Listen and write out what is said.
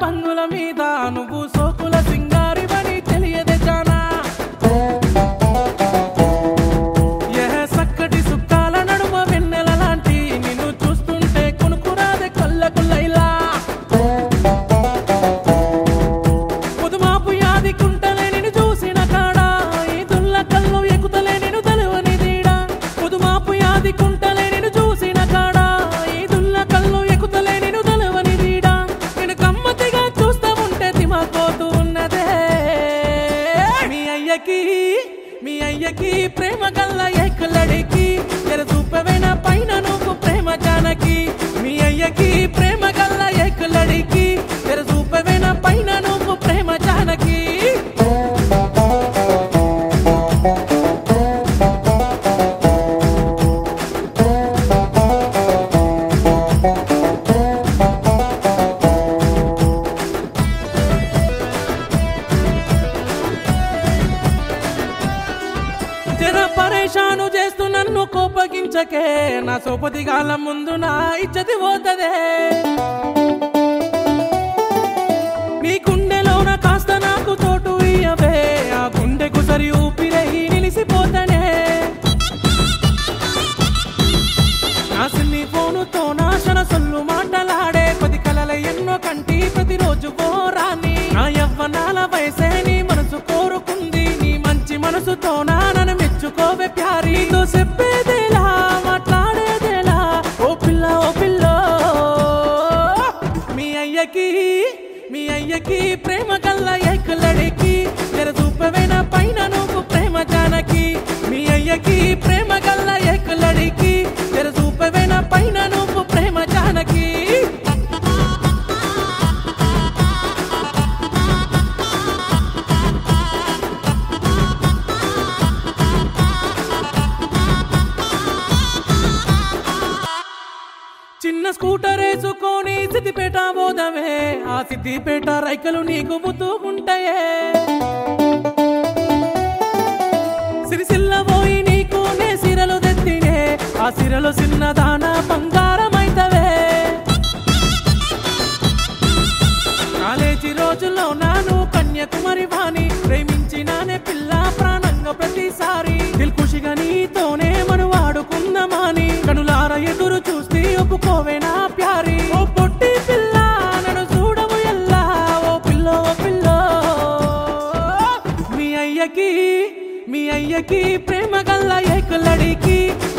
పంగుల మీద నువ్వు సోకుల సింగారివని తెలియదే జానా ఏ సక్కటి సుక్కాల నడుమ వెన్నెల లాంటి నిన్ను చూస్తుంటే కొనుక్కురాదే కొల్ల కొల్లైలా పొదుమాపు యాది కుంటలే నిన్ను చూసిన కాడా ఈ దుల్ల కళ్ళు ఎక్కుతలే నిన్ను తెలువని దీడా పొదుమాపు యాది కుంటలే నిన్ను చూసిన కాడా ఈ దుల్ల కళ్ళు ఎక్కుతలే నిన్ను తెలువని దీడా నేను గమ్మతిగా చూస్తా ఉంటే తిమకోతూ ఉన్నదే మీ అయ్యకి మీ అయ్యకి ప్రేమ గల్ల ఏకలడికి తెర చూపవేన పైన నువ్వు ప్రేమ జానకి మీ అయ్యకి ప్రేమ గల్ల ఏకలడికి తెర చూపవేన పైన నువ్వు ప్రేమ జానకి జర పరేషాను చేస్తూ నన్ను కోపగించకే నా సోపతి కాలం ముందు నా ఇచ్చతి పోతదే నీ గుండెలోన కాస్త నాకు చోటు ఇయ్యవే ఆ గుండెకు సరి ఊపిరై నిలిసిపోతనే నా సిన్ని ఫోనుతో నాశన సొల్లు మాటలాడే పది కలల ఎన్నో కంటి ప్రతిరోజు పోరాని నా యవ్వనాల వయసే నీ మనసు కోరుకుంది నీ మంచి మనసుతో నా నన్ను మెచ్చుకోవే ప్యారి నీతో చెప్పేదేలా మాట్లాడేదేలా ఓ పిల్ల ఓ పిల్ల మీ అయ్యకి మీ అయ్యకి ప్రేమ కల్ల ఏకలడికి తెర చూపవేన పైన నువ్వు ప్రేమ జానకి మీ అయ్యకి ప్రేమ కల్ల ఏకలడికి తెర చూపవేన పైన నువ్వు ప్రేమ జానకి చిన్న స్కూటర్ వేసుకొని సిద్దిపేట పోదమే ఆ సిద్దిపేట రైకలు నీకు ముద్దుకుంటాయే సిరిసిల్ల పోయి నీకు నే సిరలు తెత్తినే ఆ సిరలు చిన్నదాన బంగారమైతవే కాలేజీ రోజుల్లో నాను కన్యాకుమారి వాణి ప్రేమించినానే పిల్ల ప్రాణంగా ప్రతిసారి దిల్కుషిగా నీతోనే మను వాడుకుందామని కనులార ఎదురు చూస్తే ఒప్పుకోవే నా ప్యారి ఓ పొట్టి పిల్ల నన్ను చూడవు ఎల్లా ఓ పిల్ల ఓ పిల్ల మీ అయ్యకి మీ అయ్యకి ప్రేమ గల్ల ఏకలడికి